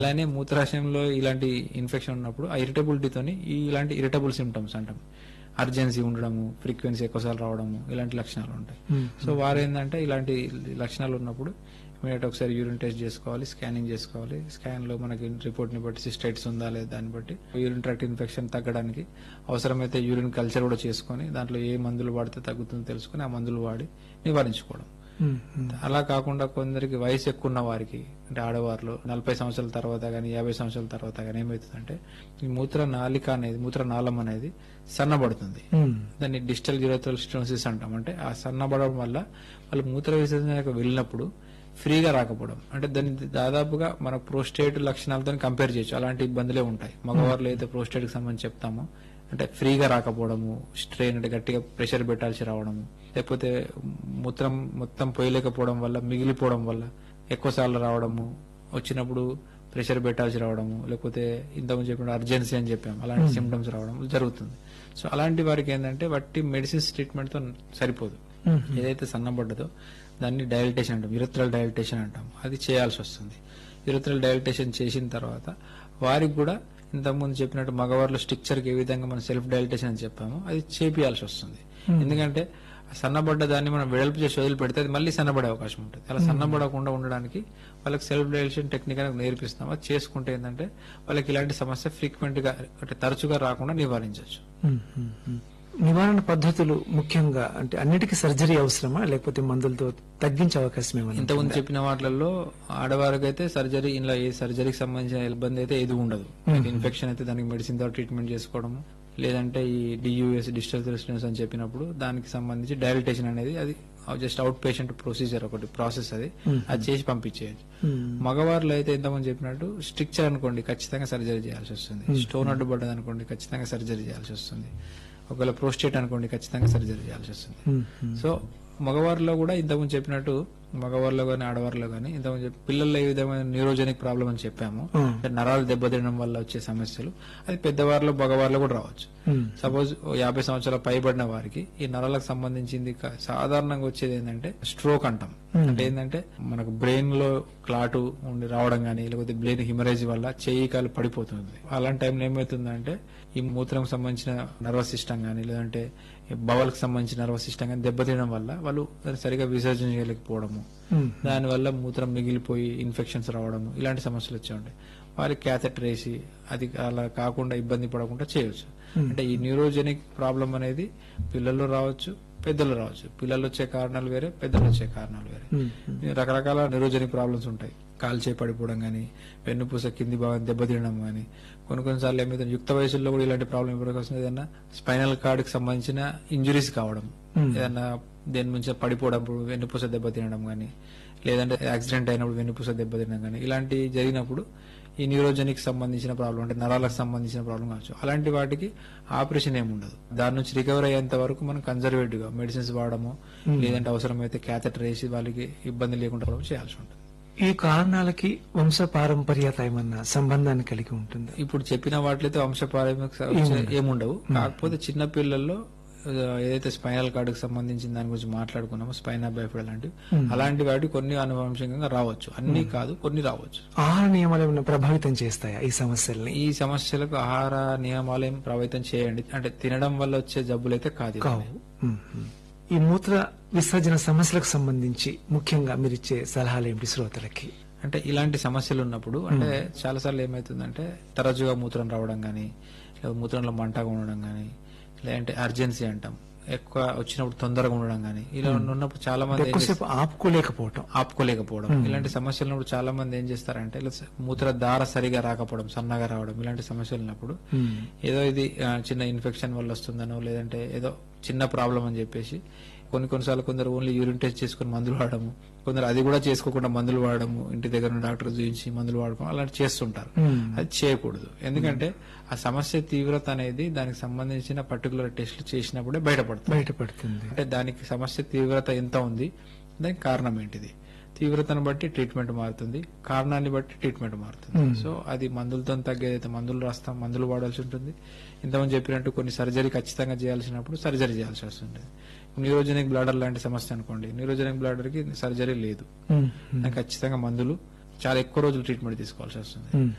అలానే మూత్రాశయంలో ఇలాంటి ఇన్ఫెక్షన్ ఉన్నప్పుడు ఆ ఇరిటబిలిటీతోని ఈ ఇలాంటి ఇరిటబుల్ సిమ్టమ్స్ అంటాం అర్జెన్సీ ఉండడము ఫ్రీక్వెన్సీ ఎక్కువసార్లు రావడము ఇలాంటి లక్షణాలు ఉంటాయి మ్మ్. సో వారు ఏంటంటే ఇలాంటి లక్షణాలు ఉన్నప్పుడు ఇమీడియట్ ఒకసారి యూరిన్ టెస్ట్ చేసుకోవాలి స్కానింగ్ చేసుకోవాలి స్కాన్ లో మనకి రిపోర్ట్ ని బట్టి సిస్టైట్స్ ఉందా లేదా దాన్ని బట్టి యూరిన్ ట్రాక్ట్ ఇన్ఫెక్షన్ తగ్గడానికి అవసరమైతే యూరిన్ కల్చర్ కూడా చేసుకొని దాంట్లో ఏ మందులు వాడితే తగ్గుతుందో తెలుసుకొని ఆ మందులు వాడి నివారించుకోవడం మ్మ్. మ్మ్. అలా కాకుండా కొందరికి వయసు ఎక్కువ ఉన్న వారికి అంటే ఆడవారిలో నలభై సంవత్సరాల తర్వాత కానీ యాభై సంవత్సరాల తర్వాత కానీ ఏమవుతుందంటే ఈ మూత్ర నాళిక అనేది మూత్ర నాళం అనేది సన్నబడుతుంది మ్మ్. దాన్ని డిజిటల్ యూరోథ్రల్ స్టోన్సిస్ అంటాం అంటే ఆ సన్నబడడం వల్ల వాళ్ళు మూత్ర విసర్జనకు వెళ్ళినప్పుడు ఫ్రీగా రాకపోవడం అంటే దాన్ని దాదాపుగా మన ప్రోస్టేట్ లక్షణాలతో కంపేర్ చేయొచ్చు అలాంటి ఇబ్బందులే ఉంటాయి మగవారిలో అయితే ప్రోస్టేట్ కి సంబంధించి చెప్తామో అంటే ఫ్రీగా రాకపోవడము స్ట్రెయిన్ అంటే గట్టిగా ప్రెషర్ పెట్టాల్సి రావడము లేకపోతే మూత్రం మొత్తం పోయలేకపోవడం వల్ల మిగిలిపోవడం వల్ల ఎక్కువ సార్లు రావడము వచ్చినప్పుడు ప్రెషర్ పెట్టాల్సి రావడము లేకపోతే ఇంతకుముందు చెప్పిన అర్జెన్సీ అని చెప్పాము అలాంటి సిమ్టమ్స్ రావడం జరుగుతుంది సో అలాంటి వారికి ఏంటంటే వట్టి మెడిసిన్స్ ట్రీట్మెంట్ తో సరిపోదు మ్మ్. ఏదైతే సన్నబడ్డదో దాన్ని డైలిటేషన్ అంటాం యురత్రల్ డైలిటేషన్ అంటాం అది చేయాల్సి వస్తుంది యురత్రల్ డైలిటేషన్ చేసిన తర్వాత వారికి కూడా ఇంతకుముందు చెప్పినట్టు మగవారిలో స్ట్రిక్చర్కి ఏ విధంగా మనం సెల్ఫ్ డైలిటేషన్ అని చెప్పామో అది చేపియాల్సి వస్తుంది ఎందుకంటే ఆ సన్నబడ్డ దాన్ని మనం వెడల్పు చేసి వదిలి పెడితే అది మళ్ళీ సన్నబడే అవకాశం ఉంటుంది అలా సన్నబడకుండా ఉండడానికి వాళ్ళకి సెల్ఫ్ డైలిటేషన్ టెక్నిక్ అనేది నేర్పిస్తాం అది చేసుకుంటే ఏంటంటే వాళ్ళకి ఇలాంటి సమస్య ఫ్రీక్వెంట్ గా అంటే తరచుగా రాకుండా నివారించవచ్చు మ్మ్. మ్మ్. మ్మ్. నివారణ పద్ధతులు ముఖ్యంగా అంటే అన్నిటికీ సర్జరీ అవసరమా లేకపోతే మందులతో తగ్గించే అవకాశం ఏమైనా ఇంతకుముందు చెప్పిన వాటిల్లో ఆడవారికి అయితే సర్జరీ ఇలా ఏ సర్జరీకి సంబంధించిన ఇబ్బంది అయితే ఏది ఉండదు ఇన్ఫెక్షన్ అయితే దానికి మెడిసిన్ తో ట్రీట్మెంట్ చేసుకోవడము లేదంటే ఈ డియూఎస్ డిజిటల్ రెసిడెన్స్ అని చెప్పినప్పుడు దానికి సంబంధించి డైలిటేషన్ అనేది అది జస్ట్ అవుట్ పేషెంట్ ప్రొసీజర్ ఒకటి ప్రాసెస్ అది అది చేసి పంపించేయచ్చు మ్మ్. మగవారిలో అయితే ఎంతమంది చెప్పినట్టు స్ట్రిక్చర్ అనుకోండి ఖచ్చితంగా సర్జరీ చేయాల్సి వస్తుంది స్టోన్ అడ్డుపడ్డది అనుకోండి ఖచ్చితంగా సర్జరీ చేయాల్సి వస్తుంది ఒకవేళ ప్రోస్టేట్ అనుకోండి ఖచ్చితంగా సర్జరీ చేయాల్సి వస్తుంది మ్మ్. మ్మ్. సో మగవారిలో కూడా ఇంతకుముందు చెప్పినట్టు మగవారిలో కానీ ఆడవారిలో కానీ ఇంతకుముందు చెప్పి పిల్లల్లో ఏ విధమైన న్యూరోజెనిక్ ప్రాబ్లం అని చెప్పాము మ్మ్. అంటే నరాలు దెబ్బతినడం వల్ల వచ్చే సమస్యలు అది పెద్దవారిలో మగవారిలో కూడా రావచ్చు మ్మ్. సపోజ్ యాభై సంవత్సరాల పైబడిన వారికి ఈ నరాలకు సంబంధించింది క- సాధారణంగా వచ్చేది ఏంటంటే స్ట్రోక్ అంటాం అంటే ఏంటంటే మనకు బ్రెయిన్ లో క్లాటు ఉండి రావడం కానీ లేకపోతే బ్రెయిన్ హిమరేజ్ వల్ల చేయి కాలు పడిపోతుంది అలాంటి టైంలో ఏమవుతుందంటే ఈ మూత్రం సంబంధించిన నర్వస్ సిస్టమ్ కానీ లేదంటే బవల్కి సంబంధించిన నర్వస్ సిస్టమ్ కానీ దెబ్బతినడం వల్ల వాళ్ళు దాన్ని సరిగా విసర్జన చేయలేకపోవడము మ్మ్. దానివల్ల మూత్రం మిగిలిపోయి ఇన్ఫెక్షన్స్ రావడము ఇలాంటి సమస్యలు వచ్చి ఉంటాయి వారికి క్యాథెటర్ వేసి అది అలా కాకుండా ఇబ్బంది పడకుండా చేయొచ్చు అంటే ఈ న్యూరోజెనిక్ ప్రాబ్లం అనేది పిల్లల్లో రావచ్చు పెద్దలు రావచ్చు పిల్లలు వచ్చే కారణాలు వేరే పెద్దలు వచ్చే కారణాలు వేరే మ్మ్. రకరకాల న్యూరోజెనిక్ ప్రాబ్లమ్స్ ఉంటాయి కాల్చే పడిపోవడం కానీ వెన్నుపూస కింది భాగం దెబ్బతినడం కానీ కొన్ని కొన్నిసార్లు ఏమైతే యుక్త వయసులో కూడా ఇలాంటి ప్రాబ్లం ఎవరికి వస్తుంది ఏదైనా స్పైనల్ కార్డ్ కి సంబంధించిన ఇంజురీస్ కావడం ఏదైనా దేని నుంచి పడిపోవడం వెన్నుపూస దెబ్బతినడం కానీ లేదంటే యాక్సిడెంట్ అయినప్పుడు వెన్నుపూస దెబ్బతినడం కానీ ఇలాంటి జరిగినప్పుడు ఈ న్యూరోజెనిక్ సంబంధించిన ప్రాబ్లం అంటే నరాలకు సంబంధించిన ప్రాబ్లం కావచ్చు అలాంటి వాటికి ఆపరేషన్ ఏమి ఉండదు దాని నుంచి రికవర్ అయ్యేంత వరకు మనం కన్జర్వేటివ్ గా మెడిసిన్స్ వాడము లేదంటే అవసరమైతే క్యాథెటర్ వేసి వాళ్ళకి ఇబ్బంది లేకుండా కూడా చేయాల్సి ఉంటుంది ఈ కారణాలకి వంశ పారంపర్యత ఏమన్నా సంబంధాన్ని కలిగి ఉంటుంది ఇప్పుడు చెప్పిన వాటితో వంశపారంపర్య ఏముండవు కాకపోతే చిన్న పిల్లల్లో ఆ, ఏదైతే స్పైనల్ కార్డుకి సంబంధించిన దాని గురించి మాట్లాడుకున్నామో స్పైనా బైఫైడ్ లాంటివి అలాంటి వాటి కొన్ని అనువంశంగా రావచ్చు అన్ని కాదు కొన్ని రావచ్చు ఆహార నియమాలు ఏమైనా ప్రభావితం చేస్తాయా ఈ సమస్యల్ని ఈ సమస్యలకు ఆహార నియమాలు ఏం ప్రభావితం చేయండి అంటే తినడం వల్ల వచ్చే జబ్బులు అయితే కాదు కావు మ్మ్. మ్మ్. ఈ మూత్ర విసర్జన సమస్యలకు సంబంధించి ముఖ్యంగా మీరు ఇచ్చే సలహాలు ఏమిటి శ్రోతలకి అంటే ఇలాంటి సమస్యలు ఉన్నప్పుడు అంటే చాలాసార్లు ఏమవుతుందంటే తరచుగా మూత్రం రావడం కానీ లేదా మూత్రంలో మంటగా ఉండడం కానీ లేదంటే అర్జెన్సీ అంటాం ఎక్కువ వచ్చినప్పుడు తొందరగా ఉండడం కానీ ఇలా ఉన్నప్పుడు చాలా మంది ఏం ఎక్కువసేపు ఆపుకోలేకపోవటం ఆపుకోలేకపోవడం ఇలాంటి సమస్యలు ఉన్నప్పుడు చాలా మంది ఏం చేస్తారంటే ఇలా మూత్ర దార సరిగా రాకపోవడం సన్నగా రావడం ఇలాంటి సమస్యలు ఉన్నప్పుడు మ్మ్. ఏదో ఇది ఆ, చిన్న ఇన్ఫెక్షన్ వల్ల వస్తుందనో లేదంటే ఏదో చిన్న ప్రాబ్లం అని చెప్పేసి కొన్ని కొన్నిసార్లు కొందరు ఓన్లీ యూరిన్ టెస్ట్ చేసుకుని మందులు వాడము కొందరు అది కూడా చేసుకోకుండా మందులు వాడము ఇంటి దగ్గర ఉన్న డాక్టర్ చూపించి మందులు వాడడం అలాంటి చేస్తుంటారు మ్మ్. అది చేయకూడదు ఎందుకంటే ఆ సమస్య తీవ్రత అనేది దానికి సంబంధించిన పర్టికులర్ టెస్ట్లు చేసినప్పుడే బయటపడుతుంది బయటపడుతుంది అంటే దానికి సమస్య తీవ్రత ఎంత ఉంది దానికి కారణం ఏంటిది తీవ్రతను బట్టి ట్రీట్మెంట్ మారుతుంది కారణాన్ని బట్టి ట్రీట్మెంట్ మారుతుంది సో అది మందులతో తగ్గేదైతే మందులు రాస్తాం మందులు వాడాల్సి ఉంటుంది ఇంతకుముందు చెప్పినట్టు కొన్ని సర్జరీ ఖచ్చితంగా చేయాల్సినప్పుడు సర్జరీ చేయాల్సి వస్తుంది న్యూరోజెనిక్ బ్లాడర్ లాంటి సమస్య అనుకోండి న్యూరోజెనిక్ బ్లాడర్ కి సర్జరీ లేదు మ్మ్. దానికి ఖచ్చితంగా మందులు చాలా ఎక్కువ రోజులు ట్రీట్మెంట్ తీసుకోవాల్సి వస్తుంది మ్మ్.